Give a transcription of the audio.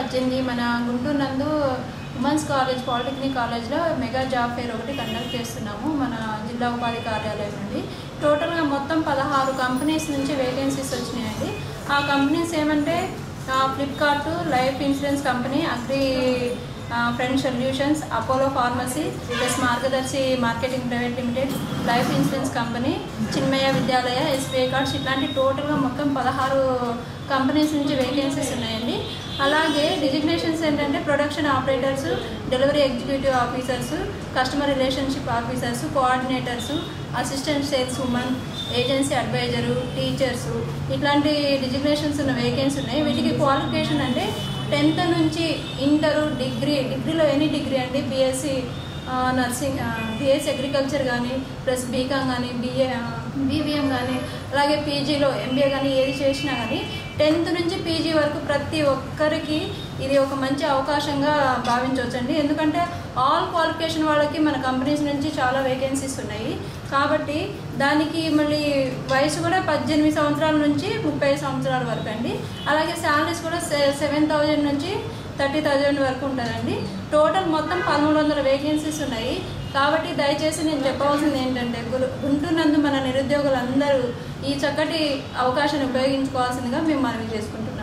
పద్దెనిమిది మన గుంటూరు నందు ఉమెన్స్ కాలేజ్ పాలిటెక్నిక్ కాలేజ్లో మెగా జాబ్ ఫేర్ ఒకటి కండక్ట్ చేస్తున్నాము మన జిల్లా ఉపాధి కార్యాలయం నుండి టోటల్గా మొత్తం పదహారు కంపెనీస్ నుంచి వేకెన్సీస్ వచ్చినాయండి ఆ కంపెనీస్ ఏమంటే Flipkart life insurance company agri friend solutions Apollo pharmacy plus Margadarsi marketing private limited life insurance company Chinmaya Vidyalaya SBI cards ఇట్లాంటి టోటల్గా మొత్తం పదహారు కంపెనీస్ నుంచి వేకెన్సీస్ ఉన్నాయండి అలాగే డిజిగ్నేషన్స్ ఏంటంటే production operators delivery executive officers customer relationship officers coordinators assistant sales women agency advisor teachers ఇట్లాంటి designations ఉన్న వేకెన్సీ ఉన్నాయి వీటికి క్వాలిఫికేషన్ అంటే టెన్త్ నుంచి ఇంటరు డిగ్రీ డిగ్రీలో ఎనీ డిగ్రీ అండి బీఎస్సీ నర్సింగ్ బిఎస్సీ అగ్రికల్చర్ కానీ ప్లస్ బీకామ్ కానీ బిఏ బీబీఎం కానీ అలాగే పీజీలో ఎంబీఏ కానీ ఏది చేసినా కానీ టెన్త్ నుంచి పీజీ వరకు ప్రతి ఒక్కరికి ఇది ఒక మంచి అవకాశంగా భావించవచ్చండి ఎందుకంటే ఆల్ క్వాలిఫికేషన్ వాళ్ళకి మన కంపెనీస్ నుంచి చాలా వేకెన్సీస్ ఉన్నాయి కాబట్టి దానికి మళ్ళీ వయసు కూడా పద్దెనిమిది సంవత్సరాల నుంచి ముప్పై సంవత్సరాల వరకు అండి అలాగే శాలరీస్ కూడా సెవెన్ థౌజండ్ నుంచి థర్టీ థౌజండ్ వరకు ఉంటుందండి టోటల్ మొత్తం పదమూడు వందల వేకెన్సీస్ ఉన్నాయి కాబట్టి దయచేసి నేను చెప్పవలసింది ఏంటంటే గురు గుంటూరు నందు మన నిరుద్యోగులందరూ ఈ చక్కటి అవకాశాన్ని ఉపయోగించుకోవాల్సిందిగా మేము మనవి చేసుకుంటున్నాం